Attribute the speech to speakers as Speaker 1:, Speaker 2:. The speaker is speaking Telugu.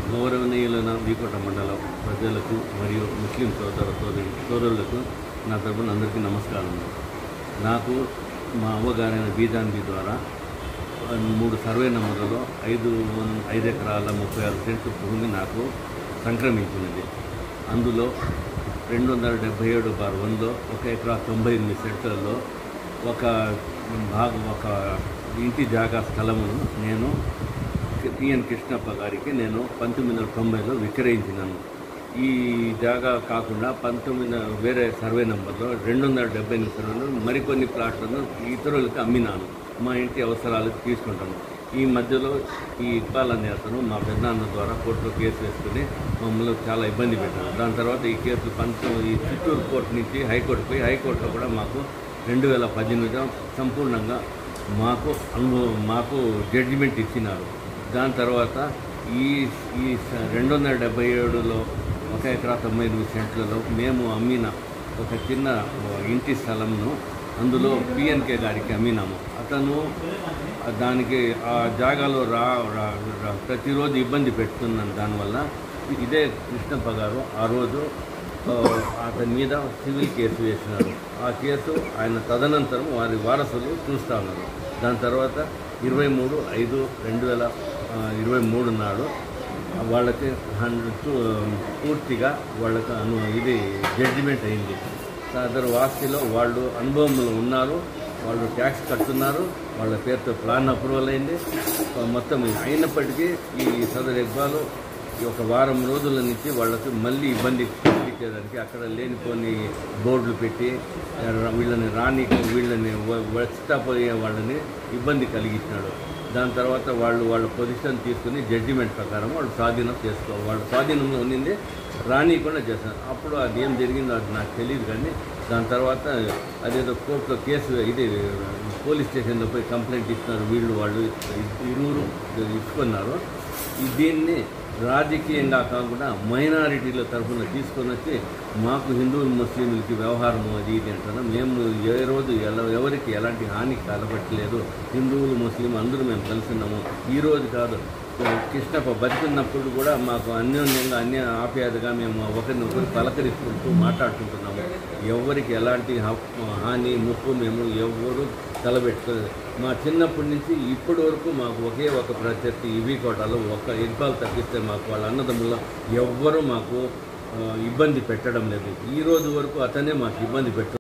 Speaker 1: గౌరవనీయులైన వీకోట మండలం ప్రజలకు మరియు ముస్లిం సోదర సోదరి సోదరులకు నా తరపున అందరికీ నమస్కారం నాకు మా అవ్వగారైన బీజాన్బీ ద్వారా ఆ, మూడు సర్వే నెంబర్లలో ఐదు వన్- ఐదు ఎకరాల ముప్పై ఆరు సెంట్లు భూమి నాకు సంక్రమించినది అందులో రెండు వందల డెబ్బై ఏడు బార్ వన్లో ఒక ఎకరా తొంభై ఎనిమిది సెంట్లలో ఒక భాగం ఒక ఇంటి జాగా స్థలమును నేను పిఎన్ కృష్ణప్ప గారికి నేను పంతొమ్మిది వందల తొంభైలో విక్రయించినాను ఈ జాగా కాకుండా పంతొమ్మిది వేరే సర్వే నెంబర్లో రెండు వందల డెబ్బై ఎనిమిది సర్వేలో మరికొన్ని ప్లాట్లను ఇతరులకు అమ్మినాను మా ఇంటి అవసరాలకు తీసుకుంటాను ఈ మధ్యలో ఈ ఇక్బాల్ అనే అతను మా పెద్దనాన్న ద్వారా కోర్టులో కేసు వేసుకుని మమ్మల్ని చాలా ఇబ్బంది పెట్టారు దాని తర్వాత ఈ కేసు పంతొమ్మిది ఈ చిత్తూరు కోర్టు నుంచి హైకోర్టు పోయి హైకోర్టులో కూడా మాకు రెండు వేల పద్దెనిమిదిలో సంపూర్ణంగా మాకు అనుభవం మాకు జడ్జిమెంట్ ఇచ్చినారు దాని తర్వాత ఈ ఈ స- రెండు వందల డెబ్బై ఏడులో ఒక ఎకరా తొంభై ఎనిమిది సెంట్లలో మేము అమ్మిన ఒక చిన్న ఇంటి స్థలంను అందులో పిఎన్కే గారికి అమ్మినాము అతను దానికి ఆ జాగాలో రా రా- రా- ప్రతిరోజు ఇబ్బంది పెడుతున్నాను దానివల్ల ఇదే కృష్ణప్ప గారు ఆ రోజు ఆ, అతని మీద సివిల్ కేసు వేసినారు ఆ కేసు ఆయన తదనంతరం వారి వారసులు చూస్తా ఉన్నారు దాని తర్వాత ఇరవై మూడు ఐదు రెండు వేల ఆ, ఇరవై మూడు నాడు వాళ్ళకి హండ్రెడ్ పూర్తిగా వాళ్ళకి అను ఇది జడ్జిమెంట్ అయింది సదరు వాస్తిలో వాళ్ళు అనుభవంలో ఉన్నారు వాళ్ళు ట్యాక్స్ కడుతున్నారు వాళ్ళ పేరుతో ప్లాన్ అప్రూవల్ అయింది మొత్తం అయినప్పటికీ ఈ సదరు ఇక్బాలు ఈ ఒక వారం రోజుల నుంచి వాళ్ళకి మళ్ళీ ఇబ్బంది కలిగించేదానికి అక్కడ లేనిపోని బోర్డులు పెట్టి ర- వీళ్ళని రాని వీళ్ళని వ- వచ్చిపోయే వాళ్ళని ఇబ్బంది కలిగించినాడు దాని తర్వాత వాళ్ళు వాళ్ళ పొజిషన్ తీసుకుని జడ్జిమెంట్ ప్రకారం వాళ్ళు స్వాధీనం చేసుకో వాళ్ళ స్వాధీనంలో ఉన్నింది రానియకుండా చేస్తారు అప్పుడు అది ఏం జరిగిందో అది నాకు తెలియదు కానీ దాని తర్వాత అదేదో కోర్టులో కేసు ఇది పోలీస్ స్టేషన్లో పోయి కంప్లైంట్ ఇస్తున్నారు వీళ్ళు వాళ్ళు ఇరువురు ఇచ్చుకున్నారు ఈ దీన్ని రాజకీయంగా కాకుండా మైనారిటీల తరఫున తీసుకొని వచ్చి మాకు హిందువులు ముస్లింలకి వ్యవహారం అది ఇది అంటారు మేము ఏ రోజు ఎలా ఎవరికి ఎలాంటి హాని కలగట్లేదు హిందువులు ముస్లిం అందరూ మేము కలిసి ఉన్నాము ఈ రోజు కాదు కృష్ణప్ప బతికున్నప్పుడు కూడా మాకు అన్యోన్యంగా అన్య ఆప్యాయతగా మేము ఒకరిని ఒకరు పలకరించుకుంటూ మాట్లాడుకుంటున్నాము ఎవరికి ఎలాంటి హా- హాని ముప్పు మేము ఎవరు తలబెట్టుకోలేదు మా చిన్నప్పటి నుంచి ఇప్పటి వరకు మాకు ఒకే ఒక ప్రత్యర్థి ఇవి కోటలో ఒక ఇబ్బాలు తప్పిస్తే మాకు వాళ్ళ అన్నదమ్ముల్లో ఎవ్వరూ మాకు ఆ, ఇబ్బంది పెట్టడం లేదు ఈ రోజు వరకు అతనే మాకు ఇబ్బంది పెట్టు